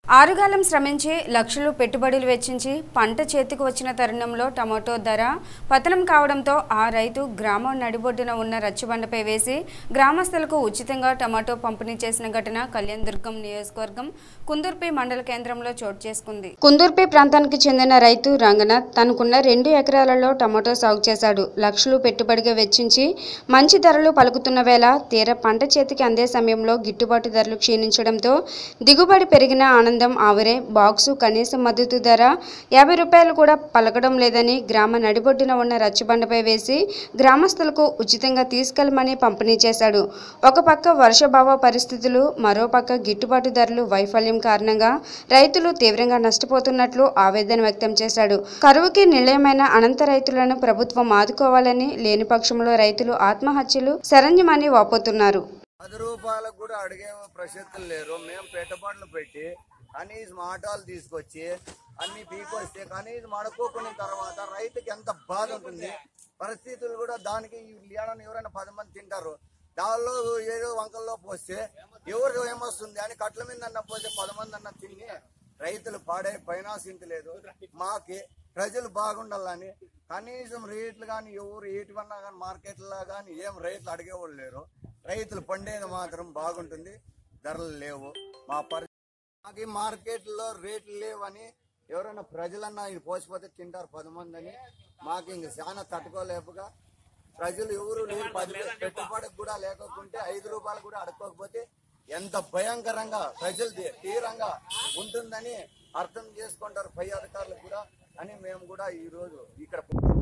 ఆరుగాలం శ్రమించి లక్షలు పెట్టుబడులు వెచ్చించి పంట చేతికి వచ్చిన తరుణంలో టమాటో ధర పతనం కావడంతో ఆ రైతు గ్రామం నడిబొడ్డున ఉన్న రచ్చిబండపై వేసి గ్రామస్తులకు ఉచితంగా టమాటో పంపిణీ చేసిన ఘటన కళ్యాణ్ దుర్గం నియోజకవర్గం కుందూర్పి మండల కేంద్రంలో చోటు చేసుకుంది కుందూర్పి ప్రాంతానికి చెందిన రైతు రంగనాథ్ తనకున్న రెండు ఎకరాలలో టమాటో సాగు చేశాడు లక్షలు పెట్టుబడిగా వెచ్చించి మంచి ధరలు పలుకుతున్న వేళ తీర పంట చేతికి అందే సమయంలో గిట్టుబాటు ధరలు క్షీణించడంతో దిగుబడి పెరిగిన ఆనందం ఆవిరే బాక్సు కనీస మద్దతు ధర యాభై రూపాయలు కూడా పలకడం లేదని గ్రామ నడిబొడ్డున ఉన్న రచ్చబండపై వేసి గ్రామస్తులకు ఉచితంగా తీసుకెళ్లమని పంపిణీ చేశాడు ఒక పక్క వర్షభావ పరిస్థితులు మరో పక్క గిట్టుబాటు ధరలు వైఫల్యం కారణంగా రైతులు తీవ్రంగా నష్టపోతున్నట్లు ఆవేదన వ్యక్తం చేశాడు కరువుకి నిలయమైన అనంత రైతులను ప్రభుత్వం ఆదుకోవాలని లేని పక్షంలో రైతులు ఆత్మహత్యలు శరణ్యమని వాపోతున్నారు పది రూపాయలకు కూడా అడిగే ప్రసక్తులు లేరు మేము పెట్టుబడులు పెట్టి కనీసం ఆటోలు తీసుకొచ్చి అన్ని పీకొస్తే కనీసం అడుక్కోకున్న తర్వాత రైతుకి ఎంత బాధ ఉంటుంది పరిస్థితులు కూడా దానికి ఏడని ఎవరైనా పది మంది తింటారు దానిలో ఏదో వంకల్లో పోస్తే ఎవరు ఏమొస్తుంది అని కట్ల మీద అన్న పోస్తే పది మంది అన్న తిని రైతులు పాడే పైనాసింతి లేదు మాకి ప్రజలు బాగుండాలని కనీసం రేట్లు కానీ ఎవరు ఏటివన్నా కానీ మార్కెట్లో కానీ ఏం రేట్లు అడిగేవాళ్ళు లేరు రైతులు పండేది మాత్రం బాగుంటుంది ధరలు లేవు మా పరి మాకు ఈ మార్కెట్లో రేట్లు లేవని ఎవరైనా ప్రజలన్నా ఇది పోసిపోతే తింటారు పది మంది అని మాకు ఇంక చాలా తట్టుకోలేపుగా ప్రజలు ఎవరు లేరు పది పెట్టుబడికి కూడా లేకపోతే ఐదు రూపాయలు కూడా అడుక్కోకపోతే ఎంత భయంకరంగా ప్రజలు తీవ్రంగా ఉంటుందని అర్థం చేసుకుంటారు పై అధికారులు కూడా అని మేము కూడా ఈ రోజు ఇక్కడ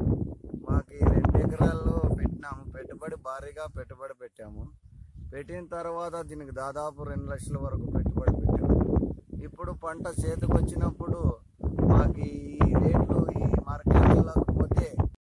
మాకు ఈ రెండు ఎకరాల్లో పెట్టినాము పెట్టుబడి భారీగా పెట్టుబడి పెట్టాము పెట్టిన తర్వాత దీనికి దాదాపు రెండు లక్షల వరకు పెట్టుబడి పెట్టాము ఇప్పుడు పంట చేతికి వచ్చినప్పుడు మాకు ఈ రేట్లు ఈ మార్కెట్లకు పోతే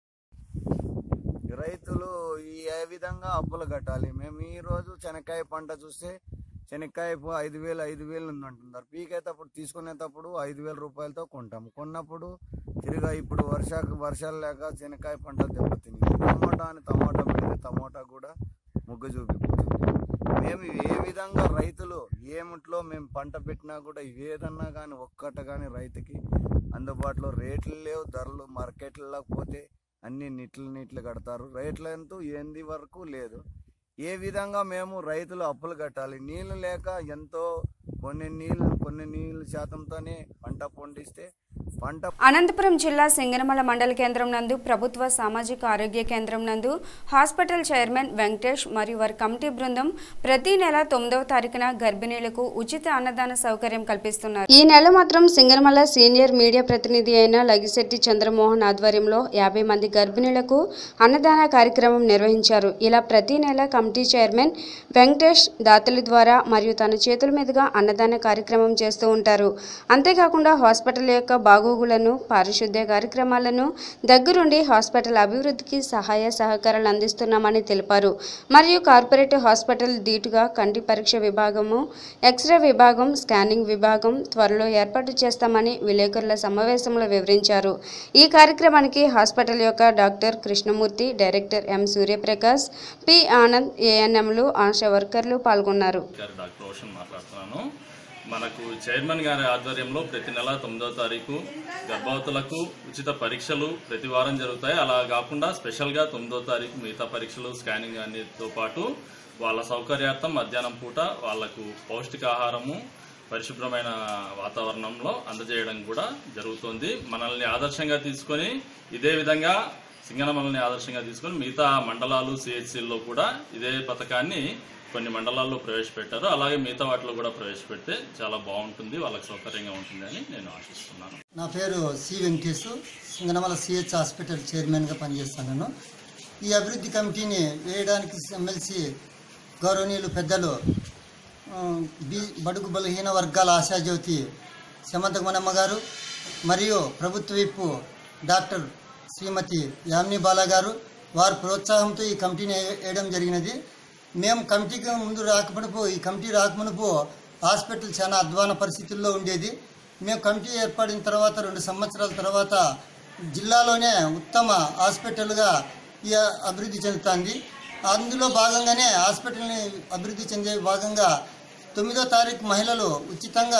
రైతులు ఈ ఏ విధంగా అప్పులు కట్టాలి మేము ఈ రోజు శనక్కాయ పంట చూస్తే శనక్కాయ పో- ఐదు వేలు ఐదు వేలు ఉంది అంటున్నారు పీకేటప్పుడు తీసుకునేటప్పుడు ఐదు వేల రూపాయలతో కొంటాము కొన్నప్పుడు తిరిగా ఇప్పుడు వర్షాకు వర్షాలు లేక శనక్కాయ పంట దెబ్బతింది టమాటా అని టమాటా పెడితే టమాటా కూడా ముగ్గు చూపిపోతుంది మేము ఏ విధంగా రైతులు ఏమిట్లో మేము పంట పెట్టినా కూడా ఏదన్నా కానీ ఒక్కట కానీ రైతుకి అందుబాటులో రేట్లు లేవు ధరలు మార్కెట్లలో పోతే అన్ని నిట్లు నిట్లు కడతారు రేట్ల ఎంతో ఏంది వరకు లేదు ఏ విధంగా మేము రైతులు అప్పులు కట్టాలి నీళ్లు లేక ఎంతో కొన్ని నీళ్ళు కొన్ని నీళ్ళు శాతంతోనే పంట పండిస్తే పంట అనంతపురం జిల్లా సింగనమల మండల కేంద్రం నందు ప్రభుత్వ సామాజిక ఆరోగ్య కేంద్రం నందు హాస్పిటల్ చైర్మన్ వెంకటేష్ మరియు వారి కమిటీ బృందం ప్రతి నెల తొమ్మిదవ తారీఖున గర్భిణీలకు ఉచిత అన్నదాన సౌకర్యం కల్పిస్తున్నారు ఈ నెల మాత్రం సింగనమల సీనియర్ మీడియా ప్రతినిధి అయిన లగిశెట్టి చంద్రమోహన్ ఆధ్వర్యంలో యాభై మంది గర్భిణీలకు అన్నదాన కార్యక్రమం నిర్వహించారు ఇలా ప్రతి నెల కమిటీ చైర్మన్ వెంకటేష్ దాతల ద్వారా మరియు తన చేతుల మీదుగా అన్నదాన కార్యక్రమం చేస్తూ ఉంటారు అంతేకాకుండా హాస్పిటల్ యొక్క బాగోగులను పారిశుద్ధ్య కార్యక్రమాలను దగ్గరుండి హాస్పిటల్ అభివృద్ధికి సహాయ సహకారాలు అందిస్తున్నామని తెలిపారు మరియు కార్పొరేట్ హాస్పిటల్ ధీటుగా కంటి పరీక్ష విభాగము ఎక్స్రే విభాగం స్కానింగ్ విభాగం త్వరలో ఏర్పాటు చేస్తామని విలేకరుల సమావేశంలో వివరించారు ఈ కార్యక్రమానికి హాస్పిటల్ యొక్క doctor Krishnamurthy director M Suryaprakash P Anand ఏఎన్ఎంలు ఆశా వర్కర్లు పాల్గొన్నారు గారు డాక్టర్ రోషన్ మాట్లాడుతున్నాను మనకు చైర్మన్ గారి ఆధ్వర్యంలో ప్రతి నెల తొమ్మిదో తారీఖు గర్భవతులకు ఉచిత పరీక్షలు ప్రతి వారం జరుగుతాయి అలా కాకుండా స్పెషల్గా తొమ్మిదో తారీఖు మిగతా పరీక్షలు స్కానింగ్ అన్నిటితో పాటు వాళ్ళ సౌకర్యార్థం మధ్యాహ్నం పూట వాళ్లకు పౌష్టికాహారము పరిశుభ్రమైన వాతావరణంలో అందజేయడం కూడా జరుగుతుంది మనల్ని ఆదర్శంగా తీసుకొని ఇదే విధంగా సింగనమలని ఆదర్శంగా తీసుకొని మిగతా మండలాలు సిహెచ్సిల్లో కూడా ఇదే పథకాన్ని కొన్ని మండలాల్లో ప్రవేశపెట్టారు అలాగే మిగతా వాటిలో కూడా ప్రవేశపెడితే చాలా బాగుంటుంది వాళ్ళకి సౌకర్యంగా ఉంటుంది అని నేను ఆశిస్తున్నాను నా పేరు C Venkatesh Singanamala CH hospital చైర్మన్గా పనిచేస్తున్నాను ఈ అభివృద్ధి కమిటీని వేయడానికి ఎమ్మెల్సీ గౌరవనీయులు పెద్దలు ఆ, బి బడుగు బలహీన వర్గాల ఆశాజ్యోతి శమంతకమనమ్మ గారు మరియు ప్రభుత్వ విప్పు డాక్టర్ శ్రీమతి యామిని బాలా గారు వారి ప్రోత్సాహంతో ఈ కమిటీని వే- వేయడం జరిగినది మేము కమిటీకి ముందు రాకమునుపు ఈ కమిటీ రాకమునుపు హాస్పిటల్ చాలా అధ్వాన పరిస్థితుల్లో ఉండేది మేము కమిటీ ఏర్పడిన తర్వాత రెండు సంవత్సరాల తర్వాత జిల్లాలోనే ఉత్తమ హాస్పిటల్గా ఈ అభివృద్ధి చెందుతుంది అందులో భాగంగానే హాస్పిటల్ని అభివృద్ధి చెందే భాగంగా తొమ్మిదో తారీఖు మహిళలు ఉచితంగా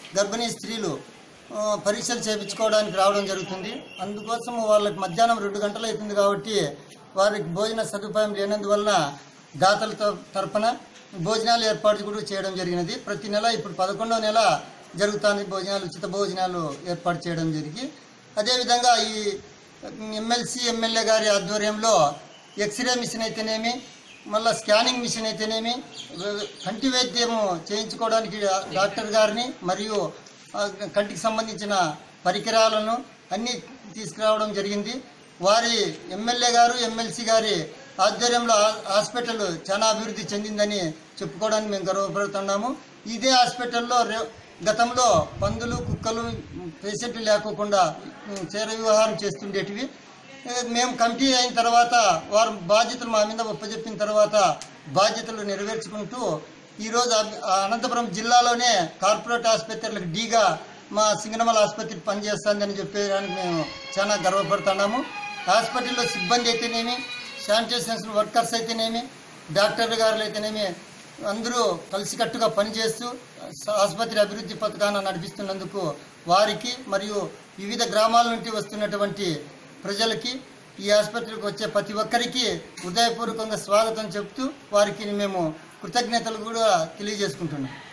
గర్భిణీ స్త్రీలు ఆ, పరీక్షలు చేయించుకోవడానికి రావడం జరుగుతుంది అందుకోసం వాళ్ళకి మధ్యాహ్నం రెండు గంటలు అవుతుంది కాబట్టి వారికి భోజన సదుపాయం లేనందువలన దాతల త- తరపున భోజనాలు ఏర్పాటు కూడా చేయడం జరిగినది ప్రతి నెల ఇప్పుడు పదకొండవ నెల జరుగుతుంది భోజనాలు ఉచిత భోజనాలు ఏర్పాటు చేయడం జరిగి అదేవిధంగా ఈ ఎమ్మెల్సీ ఎమ్మెల్యే గారి ఆధ్వర్యంలో ఎక్స్రే మిషన్ అయితేనేమి మళ్ళీ స్కానింగ్ మిషన్ అయితేనేమి వ- కంటి వైద్యము చేయించుకోవడానికి డాక్టర్ గారిని మరియు ఆ, కంటికి సంబంధించిన పరికరాలను అన్నీ తీసుకురావడం జరిగింది వారి ఎమ్మెల్యే గారు ఎమ్మెల్సీ గారి ఆధ్వర్యంలో ఆ- హాస్పిటల్ చాలా అభివృద్ధి చెందిందని చెప్పుకోవడానికి మేము గర్వపడుతున్నాము ఇదే హాస్పిటల్లో రే- గతంలో పందులు కుక్కలు పేషెంట్లు లేకోకుండా ఉమ్, చేర వ్యవహారం చేస్తుండేటివి ఏ, మేము కమిటీ అయిన తర్వాత వారు బాధ్యతలు మా మీద ఒప్పజెప్పిన తర్వాత బాధ్యతలు నెరవేర్చుకుంటూ ఈరోజు అబ్- ఆ అనంతపురం జిల్లాలోనే కార్పొరేట్ ఆసుపత్రులకు డీగా మా సింగనమల ఆసుపత్రి పనిచేస్తుందని చెప్పేదానికి మేము చాలా గర్వపడుతున్నాము హాస్పిటల్లో సిబ్బంది అయితేనేమి శానిటేషన్ వర్కర్స్ అయితేనేమి డాక్టర్ గారులు అయితేనేమి అందరూ కలిసికట్టుగా పనిచేస్తూ స- ఆసుపత్రి అభివృద్ధి పథకాన్ని నడిపిస్తున్నందుకు వారికి మరియు వివిధ గ్రామాల నుండి వస్తున్నటువంటి ప్రజలకి ఈ ఆసుపత్రికి వచ్చే ప్రతి ఒక్కరికి హృదయపూర్వకంగా స్వాగతం చెప్తూ వారికి మేము కృతజ్ఞతలు కూడా తెలియజేసుకుంటున్నాం